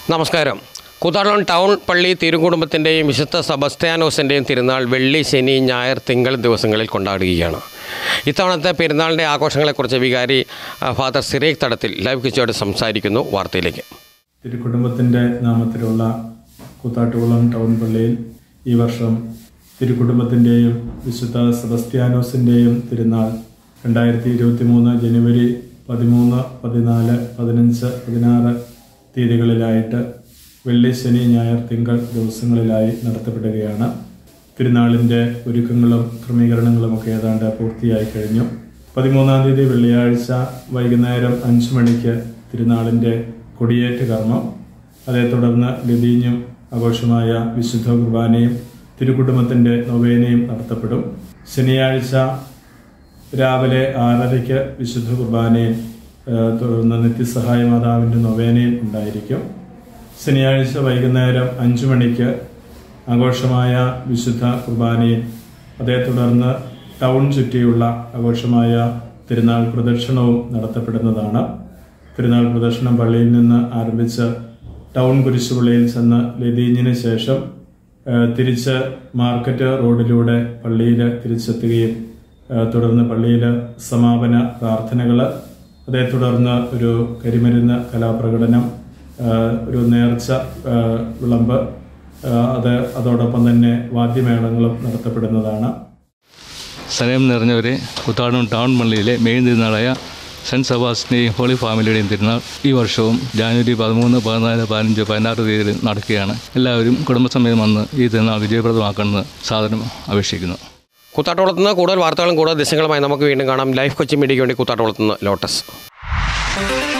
നമസ്കാരം കൂത്താടം ടൗൺ പള്ളി തിരുകുടുംബത്തിൻ്റെയും വിശുദ്ധ സബസ്ത്യാനോസിൻ്റെയും തിരുനാൾ വെള്ളി ശനി ഞായർ തിങ്കൾ ദിവസങ്ങളിൽ കൊണ്ടാടുകയാണ് ഇത്തവണത്തെ പെരുന്നാളിൻ്റെ ആഘോഷങ്ങളെക്കുറിച്ച് വികാരി ആ, ഫാദർ സിറേഖ് തടത്തിൽ ലൈവ് കിച്ചോട് സംസാരിക്കുന്നു വാർത്തയിലേക്ക് തിരുക്കുടുംബത്തിൻ്റെ നാമത്തിലുള്ള കൂത്താട്ടുകുളം ടൗൺ പള്ളിയിൽ ഈ വർഷം തിരുക്കുടുംബത്തിൻ്റെയും വിശുദ്ധ സെബസ്ത്യാനോസിൻ്റെയും തിരുനാൾ രണ്ടായിരത്തി ഇരുപത്തി മൂന്ന് ജനുവരി പതിമൂന്ന് പതിനാല് പതിനഞ്ച് പതിനാറ് തീയതികളിലായിട്ട് വെള്ളി ശനി ഞായർ തിങ്കൾ ദിവസങ്ങളിലായി നടത്തപ്പെടുകയാണ് തിരുനാളിൻ്റെ ഒരുക്കങ്ങളും ക്രമീകരണങ്ങളുമൊക്കെ ഏതാണ്ട് പൂർത്തിയായി കഴിഞ്ഞു പതിമൂന്നാം തീയതി വെള്ളിയാഴ്ച വൈകുന്നേരം അഞ്ച് മണിക്ക് തിരുനാളിൻ്റെ കൊടിയേറ്റ് കർമ്മം അതേ തുടർന്ന് ലതീഞ്ഞും ആഘോഷമായ വിശുദ്ധ കുർബാനയും തിരുക്കുടുംബത്തിൻ്റെ നൊവേനയും നടത്തപ്പെടും ശനിയാഴ്ച രാവിലെ ആറരയ്ക്ക് വിശുദ്ധ കുർബാനയും ഏഹ്, തുടർന്ന് നിത്യസഹായ മാതാവിൻ്റെ നൊവേനയും ഉണ്ടായിരിക്കും ശനിയാഴ്ച വൈകുന്നേരം അഞ്ചു മണിക്ക് ആഘോഷമായ വിശുദ്ധ കുർബാനയും അതേ തുടർന്ന് ടൗൺ ചുറ്റിയുള്ള ആഘോഷമായ തിരുനാൾ പ്രദക്ഷിണവും നടത്തപ്പെടുന്നതാണ് തിരുനാൾ പ്രദക്ഷിണം പള്ളിയിൽ നിന്ന് ആരംഭിച്ച് ടൗൺ കുരിശുപള്ളിയിൽ ചെന്ന് ലതീഞ്ഞിന് ശേഷം ഏഹ്, തിരിച്ച് മാർക്കറ്റ് റോഡിലൂടെ പള്ളിയിൽ തിരിച്ചെത്തുകയും ഏഹ്, തുടർന്ന് പള്ളിയിൽ സമാപന പ്രാർത്ഥനകൾ അതേ തുടർന്ന് ഒരു കരിമരുന്ന് കലാപ്രകടനം ഏഹ്, ഒരു നേർച്ച ഏഹ്, വിളമ്പ് ഏഹ്, അത് അതോടൊപ്പം തന്നെ വാദ്യമേളങ്ങളും നടത്തപ്പെടുന്നതാണ് സ്നേഹം നിറഞ്ഞവരെ കുത്താടം ടൗൺ പള്ളിയിലെ മെയിൻ തിരുനാളായ സെൻറ്റ് സെബാസ്റ്റിൻ്റെയും ഹോളി ഫാമിലിയുടെയും തിരുനാൾ ഈ വർഷവും ജാനുവരി പതിമൂന്ന് പതിനാല് പതിനഞ്ച് പതിനാറ് തീയതികളിൽ നടക്കുകയാണ് എല്ലാവരും കുടുംബസമേതം വന്ന് ഈ തിരുനാൾ വിജയപ്രദമാക്കണമെന്ന് സാധനം അപേക്ഷിക്കുന്നു കൂത്താട്ടോളത്ത് നിന്ന് കൂടുതൽ വാർത്തകളും കൂടുതൽ ദൃശ്യങ്ങളുമായി നമുക്ക് വീണ്ടും കാണാം ലൈഫ് കൊച്ചി മീഡിയയ്ക്ക് വേണ്ടി കൂത്താട്ടോളത്ത് നിന്ന് ലോട്ടസ്